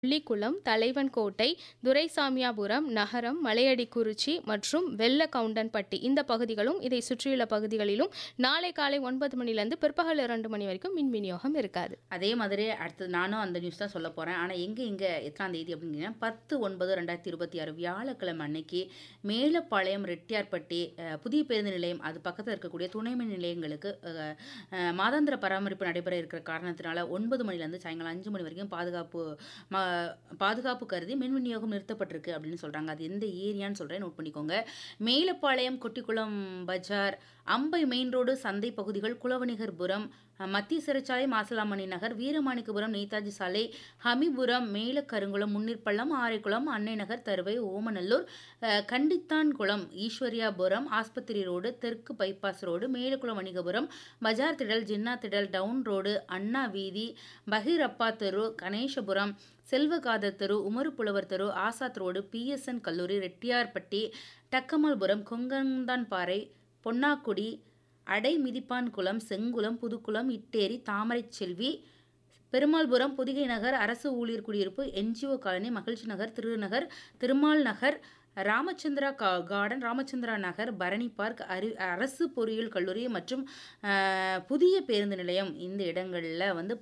புள்ளிக்குளம், தலைவன்கோட்டை, துரைசாமியாபுரம், நகரம், மலையடிக்குறிச்சி மற்றும் வெள்ளகவுண்டன்பட்டி இந்த பகுதிகளும், இதை சுற்றியுள்ள பகுதிகளிலும் நாளை காலை 9 மணிலேருந்து பிற்பகல் 2 மணி வரைக்கும் மின் விநியோகம் இருக்காது. அதே மாதிரி அடுத்தது நானும் அந்த நியூஸ் தான் சொல்லப் போறேன். ஆனா எங்க இங்க எத்தனாம் தேதி அப்படிங்கன்னா 10/9/2026 வியாழக்கிழமை அன்னைக்கு மேலப்பாளையம், ரெட்டியார்பட்டி அ புதிய பேருந்து நிலையம் அது பக்கத்துல இருக்கக்கூடிய துணை மின் நிலையங்களுக்கு அ அ மாதாந்திர பராமரிப்பு நடைபெற இருக்கிற காரணத்தினால 9 மணிலேருந்து சாயங்காலம் 5 மணி வரைக்கும் பாதுகாப்பு ம பாதுகாப்பு கருதி மின் விநியோகம் நிறுத்தப்பட்டிருக்கு அப்படின்னு சொல்றாங்க. அது எந்த ஏரியான்னு சொல்றேன் நோட் பண்ணிக்கோங்க. மேலப்பாளையம், கொட்டிக்குளம் பஜார், அம்பை மெயின் ரோடு சந்தை பகுதிகள், குலவணிகர்புரம், மத்திய சிறைச்சாலை, மாசிலாமணி நகர், வீரமாணிக்கபுரம், நேதாஜி சாலை, ஹமிபுரம், மேலக்கருங்குளம், முன்னீர்பள்ளம், ஆரைக்குளம், அன்னை நகர், தருவை, ஓமநல்லூர், அ கண்டித்தான்குளம், ஈஸ்வரியாபுரம், ஆஸ்பத்திரி ரோடு, தெற்கு பைபாஸ் ரோடு, மேலக்குளம் வணிகபுரம், பஜார் திடல், ஜின்னா திடல், டவுன் ரோடு, அண்ணா வீதி, பகீரப்பா தெரு, கணேசபுரம், செல்வகாதர் தெரு, உமறுப்புலவர் தெரு, ஆசாத் ரோடு, பிஎஸ்என் கல்லூரி, ரெட்டியார்பட்டி, டக்கமால்புரம், கொங்கந்தான்பாறை, பொன்னாக்குடி, அடைமிதிப்பான்குளம், செங்குளம், புதுக்குளம், இட்டேரி, தாமரைச்செல்வி, பெருமாள்புரம், பொதிகை நகர், அரசு ஊழியர் குடியிருப்பு, என்ஜிஓ காலனி, மகிழ்ச்சி நகர், திருநகர், திருமால் நகர், ராமச்சந்திரா கா கார்டன், ராமச்சந்திரா நகர், பரணி பார்க், அரி அரசு பொறியியல் கல்லூரி மற்றும் அ புதிய பேருந்து நிலையம் இந்த இடங்கள்ல வந்து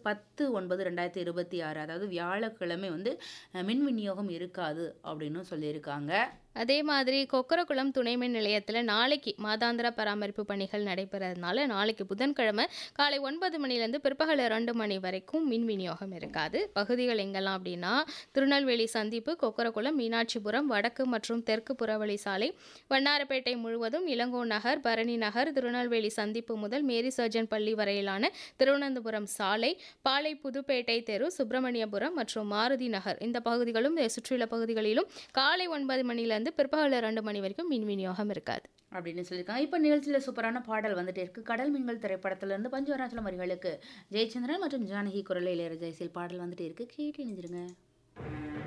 10/9/2026 அதாவது வியாழக்கிழமை வந்து அ மின் விநியோகம் இருக்காது அப்படின்னு சொல்லியிருக்காங்க. அதே மாதிரி கொக்கரகுளம் துணை மின் நிலையத்துல நாளைக்கு மாதாந்திர பராமரிப்பு பணிகள் நடைபெறதுனால நாளைக்கு புதன்கிழமை காலை 9 மணிலேருந்து பிற்பகல் 2 மணி வரைக்கும் மின் விநியோகம் இருக்காது. பகுதிகள் எங்கெல்லாம் அப்படின்னா திருநெல்வேலி சந்திப்பு, கொக்கரகுளம், மீனாட்சிபுரம், வடக்கு மற்றும் தெற்கு புறவழி சாலை, வண்ணாரப்பேட்டை முழுவதும், இளங்கோ நகர், பரணி நகர், திருநெல்வேலி சந்திப்பு முதல் மேரி சர்ஜன் பள்ளி வரையிலான திருவனந்தபுரம் சாலை, பாளை புதுப்பேட்டை தெரு, சுப்பிரமணியபுரம் மற்றும் மாருதி நகர் இந்த பகுதிகளும் இதை சுற்றியுள்ள பகுதிகளிலும் காலை 9 மணிலேருந்து பிற்பகல் 2 மணி வரைக்கும் மின் விநியோகம் இருக்காது. அப்படின்னு சொல்லியிருக்காங்க. இப்ப நிகழ்ச்சியில சூப்பரான பாடல் வந்துட்டே இருக்கு. கடல் மின்னல் திரைப்படத்திலிருந்து பஞ்சவராச்சலம் வரிகளுக்கு ஜெயச்சந்திரன் மற்றும் ஜானகி குரலில் இளையராஜா இசையில் பாடல் வந்துட்டே இருக்கு. கேட்டு இணைஞ்சிருங்க.